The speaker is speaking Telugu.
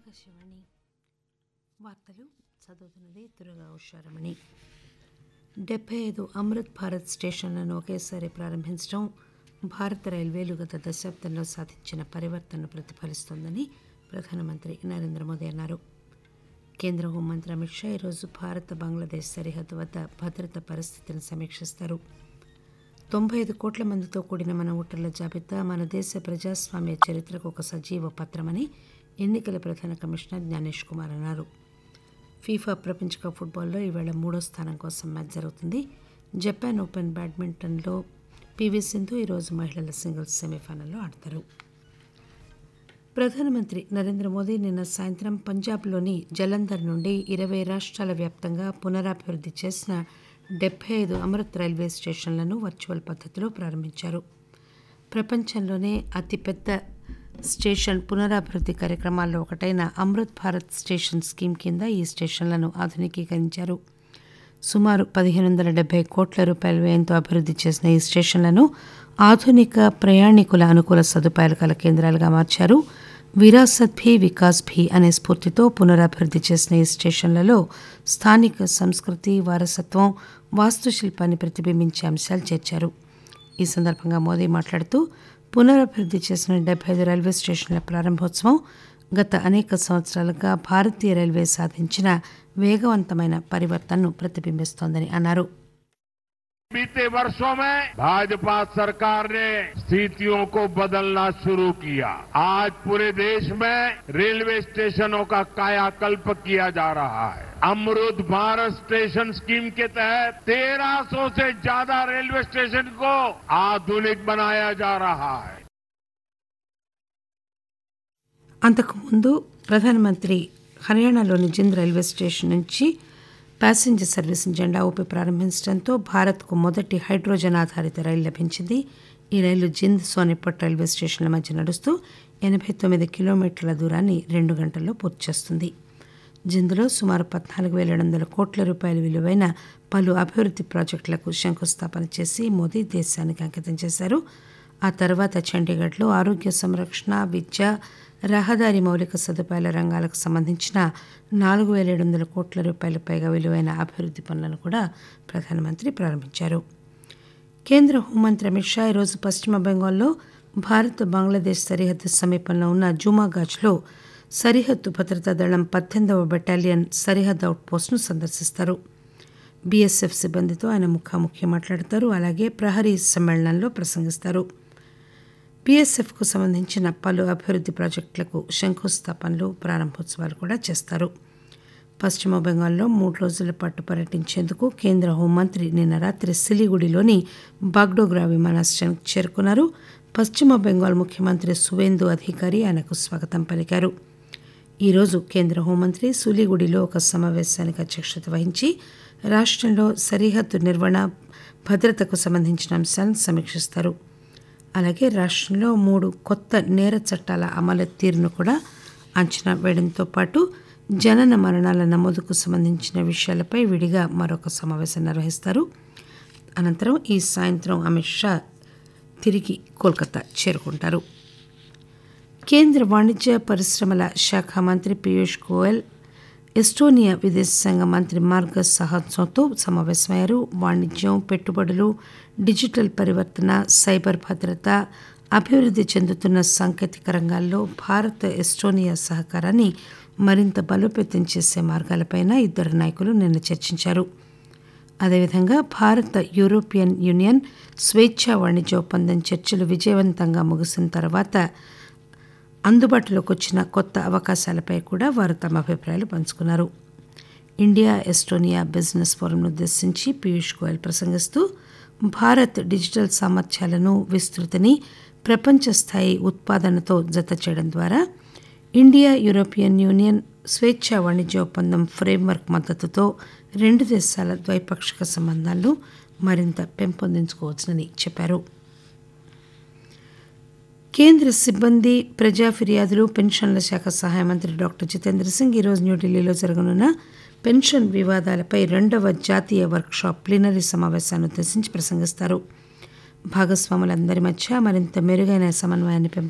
ఆకాశవాణి వార్తలు చదువుతున్నది దుర్గా ఉషారమణి డెబ్బై ఐదు అమృత్ భారత్ స్టేషన్లను ఒకేసారి ప్రారంభించడం భారత రైల్వేలు గత దశాబ్దంలో సాధించిన పరివర్తనను ప్రతిఫలిస్తోందని ప్రధానమంత్రి నరేంద్ర మోదీ అన్నారు కేంద్ర హోంమంత్రి అమిత్ షా ఈరోజు భారత బంగ్లాదేశ్ సరిహద్దు వద్ద భద్రత పరిస్థితిని సమీక్షిస్తారు తొంభై ఐదు కోట్ల మందితో కూడిన మన ఓటర్ల జాబితా మన దేశ ప్రజాస్వామ్య చరిత్రకు ఒక సజీవ పత్రమని ఎన్నికల ప్రధాన కమిషనర్ జ్ఞానేష్ కుమార్ అన్నారు ఫీఫా ప్రపంచ కప్ ఫుట్బాల్లో ఈవేళ మూడో స్థానం కోసం మ్యాచ్ జరుగుతుంది జపాన్ ఓపెన్ బ్యాడ్మింటన్లో పివి సింధు ఈరోజు మహిళల సింగిల్స్ సెమీఫైనల్లో ఆడతారు ప్రధానమంత్రి నరేంద్ర మోదీ నిన్న సాయంత్రం పంజాబ్లోని జలంధర్ నుండి ఇరవై రాష్ట్రాల వ్యాప్తంగా పునరాభివృద్ధి చేసిన డెబ్బై ఐదు అమృత్ రైల్వే స్టేషన్లను వర్చువల్ పద్ధతిలో ప్రారంభించారు ప్రపంచంలోనే అతిపెద్ద స్టేషన్ పునరాభివృద్ధి కార్యక్రమాల్లో ఒకటైన అమృత్ భారత్ స్టేషన్ స్కీమ్ కింద ఈ స్టేషన్లను ఆధునికీకరించారు సుమారు పదిహేను వందల డెబ్బై కోట్ల రూపాయల వ్యయంతో అభివృద్ధి చేసిన ఈ స్టేషన్లను ఆధునిక ప్రయాణికుల అనుకూల సదుపాయాలు కల కేంద్రాలుగా మార్చారు విరాసత్ భీ వికాస్ భీ అనే స్ఫూర్తితో పునరాభివృద్ధి చేసిన ఈ స్టేషన్లలో స్థానిక సంస్కృతి వారసత్వం వాస్తుశిల్పాన్ని ప్రతిబింబించే అంశాలు చేర్చారు ఈ సందర్భంగా మోదీ మాట్లాడుతూ పునరభివృద్ధి చేసిన డెబ్బై ఐదు రైల్వే స్టేషన్ల ప్రారంభోత్సవం గత అనేక సంవత్సరాలుగా భారతీయ రైల్వే సాధించిన వేగవంతమైన పరివర్తనను ప్రతిబింబిస్తోందని అన్నారు बीते वर्षों में भाजपा सरकार ने स्थितियों को बदलना शुरू किया आज पूरे देश में रेलवे स्टेशनों का कायाकल्प किया जा रहा है अमृत भारत स्टेशन स्कीम के तहत 1300 से ज्यादा रेलवे स्टेशन को आधुनिक बनाया जा रहा है అంతకుముందు ప్రధానమంత్రి హర్యానాలోని జింద్ రైల్వే స్టేషన్ నుంచి ప్యాసింజర్ సర్వీసును జెండా ఊపి ప్రారంభించడంతో భారత్కు మొదటి హైడ్రోజన్ ఆధారిత రైలు లభించింది ఈ రైలు జింద్ సోనిపట్ రైల్వే స్టేషన్ల మధ్య నడుస్తూ ఎనభై తొమ్మిది కిలోమీటర్ల దూరాన్ని రెండు గంటల్లో పూర్తి చేస్తుంది జింద్లో సుమారు పద్నాలుగు వేల ఏడు వందల కోట్ల రూపాయల విలువైన పలు అభివృద్ధి ప్రాజెక్టులకు శంకుస్థాపన చేసి మోదీ దేశానికి అంకితం చేశారు ఆ తర్వాత చండీగఢ్లో ఆరోగ్య సంరక్షణ విద్య రహదారి మౌలిక సదుపాయాల రంగాలకు సంబంధించిన నాలుగు వేల ఏడు వందల కోట్ల రూపాయల పైగా విలువైన అభివృద్ధి పనులను కూడా ప్రధానమంత్రి ప్రారంభించారు కేంద్ర హోంమంత్రి అమిత్ షా ఈరోజు పశ్చిమ బెంగాల్లో భారత్ బంగ్లాదేశ్ సరిహద్దు సమీపంలో ఉన్న జుమాగాజ్లో సరిహద్దు భద్రతా దళం పద్దెనిమిదవ బెటాలియన్ సరిహద్దు అవుట్ పోస్టును సందర్శిస్తారు బీఎస్ఎఫ్ సిబ్బందితో ఆయన ముఖాముఖి మాట్లాడతారు అలాగే ప్రహరీ సమ్మేళనంలో ప్రసంగిస్తారు బీఎస్ఎఫ్కు సంబంధించిన పలు అభివృద్ధి ప్రాజెక్టులకు శంకుస్థాపనలు ప్రారంభోత్సవాలు కూడా చేస్తారు పశ్చిమ బెంగాల్లో మూడు రోజుల పాటు పర్యటించేందుకు కేంద్ర హోంమంత్రి నిన్న రాత్రి సిలిగుడిలోని బాగ్డోగ్రా విమానాశ్రయానికి చేరుకున్నారు పశ్చిమ బెంగాల్ ముఖ్యమంత్రి సువేందు అధికారి ఆయనకు స్వాగతం పలికారు ఈరోజు కేంద్ర హోంమంత్రి సులిగుడిలో ఒక సమావేశానికి అధ్యక్షత వహించి రాష్ట్రంలో సరిహద్దు నిర్వహణ భద్రతకు సంబంధించిన అంశాలను సమీక్షిస్తారు అలాగే రాష్ట్రంలో మూడు కొత్త నేర చట్టాల అమలు తీరును కూడా అంచనా వేయడంతో పాటు జనన మరణాల నమోదుకు సంబంధించిన విషయాలపై విడిగా మరొక సమావేశం నిర్వహిస్తారు అనంతరం ఈ సాయంత్రం అమిత్ షా తిరిగి కోల్కతా చేరుకుంటారు కేంద్ర వాణిజ్య పరిశ్రమల శాఖ మంత్రి పీయూష్ గోయల్ ఎస్టోనియా విదేశాంగ మంత్రి మార్గస్ సహాత్సోతో సమావేశమయ్యారు వాణిజ్యం పెట్టుబడులు డిజిటల్ పరివర్తన సైబర్ భద్రత అభివృద్ధి చెందుతున్న సాంకేతిక రంగాల్లో భారత్ ఎస్టోనియా సహకారాన్ని మరింత బలోపేతం చేసే మార్గాలపైన ఇద్దరు నాయకులు నిన్న చర్చించారు అదేవిధంగా భారత యూరోపియన్ యూనియన్ స్వేచ్ఛా వాణిజ్య ఒప్పందం చర్చలు విజయవంతంగా ముగిసిన తర్వాత అందుబాటులోకి వచ్చిన కొత్త అవకాశాలపై కూడా వారు తమ అభిప్రాయాలు పంచుకున్నారు ఇండియా ఎస్టోనియా బిజినెస్ ఫోరంను ఉద్దేశించి పీయూష్ గోయల్ ప్రసంగిస్తూ భారత్ డిజిటల్ సామర్థ్యాలను విస్తృతిని ప్రపంచ స్థాయి ఉత్పాదనతో జత చేయడం ద్వారా ఇండియా యూరోపియన్ యూనియన్ స్వేచ్ఛా వాణిజ్య ఒప్పందం ఫ్రేమ్వర్క్ మద్దతుతో రెండు దేశాల ద్వైపాక్షిక సంబంధాలను మరింత పెంపొందించుకోవచ్చునని చెప్పారు కేంద్ర సిబ్బంది ప్రజా ఫిర్యాదులు పెన్షన్ల శాఖ సహాయ మంత్రి డాక్టర్ జితేంద్ర సింగ్ ఈరోజు న్యూఢిల్లీలో జరగనున్న పెన్షన్ వివాదాలపై రెండవ జాతీయ వర్క్షాప్ ప్లీనరీ సమావేశాన్ని ఉద్దేశించి ప్రసంగిస్తారు భాగస్వాములందరి మధ్య మరింత మెరుగైన సమన్వయాన్ని పెంపొందించడానికి